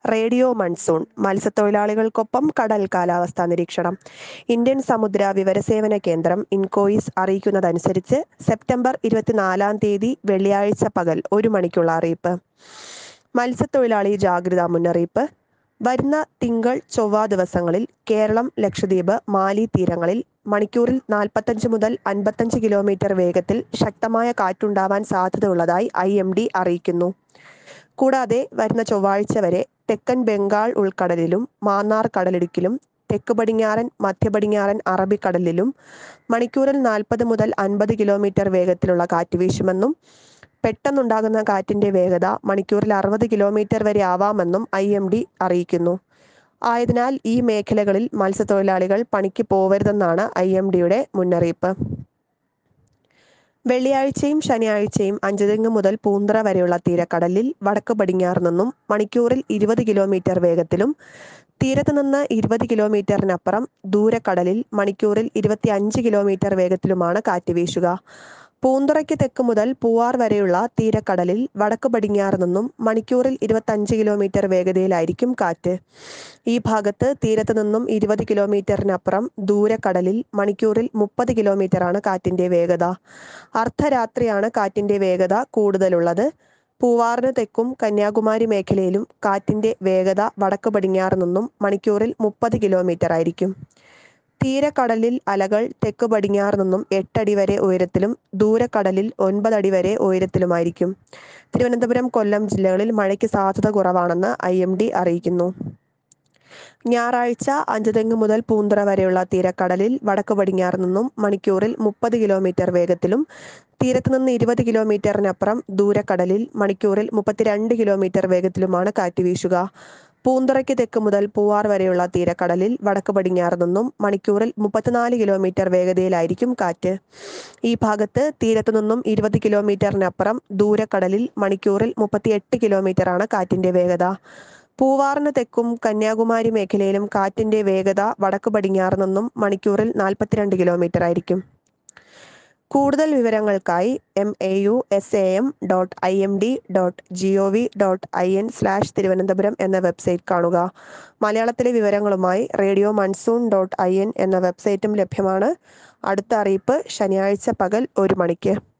radio monsoon മത്സ്യത്തൊഴിലാളികൾക്കൊപ്പം കടൽ കാലാവസ്ഥാ നിരീക്ഷണം ഇന്ത്യൻ സമുദ്ര വിവരസേവന കേന്ദ്രം ഇൻകോയിസ് അറിയിക്കുന്നതനുസരിച്ച് സെപ്റ്റംബർ ഇരുപത്തിനാലാം തീയതി വെള്ളിയാഴ്ച പകൽ ഒരു മണിക്കുള്ള അറിയിപ്പ് മത്സ്യത്തൊഴിലാളി ജാഗ്രതാ മുന്നറിയിപ്പ് വരുന്ന തിങ്കൾ ചൊവ്വ ദിവസങ്ങളിൽ കേരളം ലക്ഷദ്വീപ് മാലി തീരങ്ങളിൽ മണിക്കൂറിൽ നാൽപ്പത്തഞ്ച് മുതൽ അൻപത്തഞ്ച് കിലോമീറ്റർ വേഗത്തിൽ ശക്തമായ കാറ്റുണ്ടാവാൻ സാധ്യതയുള്ളതായി ഐ എം ഡി അറിയിക്കുന്നു കൂടാതെ വരുന്ന ചൊവ്വാഴ്ച വരെ തെക്കൻ ബംഗാൾ ഉൾക്കടലിലും മാന്നാർ കടലിടുക്കിലും തെക്ക് പടിഞ്ഞാറൻ മധ്യ പടിഞ്ഞാറൻ അറബിക്കടലിലും മണിക്കൂറിൽ നാൽപ്പത് മുതൽ അൻപത് കിലോമീറ്റർ വേഗത്തിലുള്ള കാറ്റ് വീശുമെന്നും പെട്ടെന്നുണ്ടാകുന്ന കാറ്റിന്റെ വേഗത മണിക്കൂറിൽ അറുപത് കിലോമീറ്റർ വരെ ആവാമെന്നും ഐ എം ഡി അറിയിക്കുന്നു ആയതിനാൽ ഈ മേഖലകളിൽ മത്സ്യത്തൊഴിലാളികൾ പണിക്ക് പോവരുതെന്നാണ് ഐ എം ഡിയുടെ മുന്നറിയിപ്പ് വെള്ളിയാഴ്ചയും ശനിയാഴ്ചയും അഞ്ചുതെങ്ങ് മുതൽ പൂന്തറ വരെയുള്ള തീരക്കടലിൽ വടക്ക് പടിഞ്ഞാറ് നിന്നും മണിക്കൂറിൽ ഇരുപത് കിലോമീറ്റർ വേഗത്തിലും തീരത്ത് നിന്ന് ഇരുപത് കിലോമീറ്ററിനപ്പുറം ദൂരക്കടലിൽ മണിക്കൂറിൽ ഇരുപത്തി അഞ്ച് കിലോമീറ്റർ വേഗത്തിലുമാണ് കാറ്റ് വീശുക പൂന്തുറയ്ക്ക് തെക്ക് മുതൽ പൂവാർ വരെയുള്ള തീരക്കടലിൽ വടക്ക് പടിഞ്ഞാറ് നിന്നും മണിക്കൂറിൽ ഇരുപത്തഞ്ച് കിലോമീറ്റർ വേഗതയിലായിരിക്കും കാറ്റ് ഈ ഭാഗത്ത് തീരത്ത് നിന്നും ഇരുപത് കിലോമീറ്ററിനപ്പുറം ദൂരക്കടലിൽ മണിക്കൂറിൽ മുപ്പത് കിലോമീറ്ററാണ് കാറ്റിന്റെ വേഗത അർദ്ധരാത്രിയാണ് കാറ്റിന്റെ വേഗത കൂടുതലുള്ളത് പൂവാറിന് തെക്കും കന്യാകുമാരി മേഖലയിലും കാറ്റിന്റെ വേഗത വടക്ക് പടിഞ്ഞാറ് നിന്നും മണിക്കൂറിൽ മുപ്പത് കിലോമീറ്റർ ആയിരിക്കും തീരക്കടലിൽ അലകൾ തെക്ക് പടിഞ്ഞാറ് നിന്നും എട്ടടി വരെ ഉയരത്തിലും ദൂരക്കടലിൽ ഒൻപതടി വരെ ഉയരത്തിലുമായിരിക്കും തിരുവനന്തപുരം കൊല്ലം ജില്ലകളിൽ മഴയ്ക്ക് സാധ്യത കുറവാണെന്ന് ഐ എം ഡി അറിയിക്കുന്നു ഞായറാഴ്ച അഞ്ചുതെങ്ങ് മുതൽ പൂന്തറ വരെയുള്ള തീരക്കടലിൽ വടക്ക് പടിഞ്ഞാറ് നിന്നും മണിക്കൂറിൽ മുപ്പത് കിലോമീറ്റർ വേഗത്തിലും തീരത്ത് നിന്ന് ഇരുപത് കിലോമീറ്ററിനപ്പുറം ദൂരക്കടലിൽ മണിക്കൂറിൽ മുപ്പത്തിരണ്ട് കിലോമീറ്റർ വേഗത്തിലുമാണ് കാറ്റ് വീശുക പൂന്തുറയ്ക്ക് തെക്ക് മുതൽ പൂവാർ വരെയുള്ള തീരക്കടലിൽ വടക്ക് പടിഞ്ഞാറ് നിന്നും മണിക്കൂറിൽ മുപ്പത്തിനാല് കിലോമീറ്റർ വേഗതയിലായിരിക്കും കാറ്റ് ഈ ഭാഗത്ത് തീരത്തു നിന്നും ഇരുപത് കിലോമീറ്ററിനപ്പുറം ദൂരക്കടലിൽ മണിക്കൂറിൽ മുപ്പത്തിയെട്ട് കിലോമീറ്ററാണ് കാറ്റിന്റെ വേഗത പൂവാറിന് തെക്കും കന്യാകുമാരി മേഖലയിലും കാറ്റിന്റെ വേഗത വടക്ക് പടിഞ്ഞാറ് നിന്നും മണിക്കൂറിൽ നാൽപ്പത്തിരണ്ട് കിലോമീറ്റർ ആയിരിക്കും കൂടുതൽ വിവരങ്ങൾക്കായി M A U S A M dot I M D dot G O V dot I N slash Thiruvananthapuram എന്ന വെബ്സൈറ്റ് കാണുക മലയാളത്തിലെ വിവരങ്ങളുമായി radio monsoon dot I N എന്ന വെബ്സൈറ്റും ലഭ്യമാണ് അടുത്ത അറിയിപ്പ് ശനിയാഴ്ച പകൽ ഒരു മണിക്ക്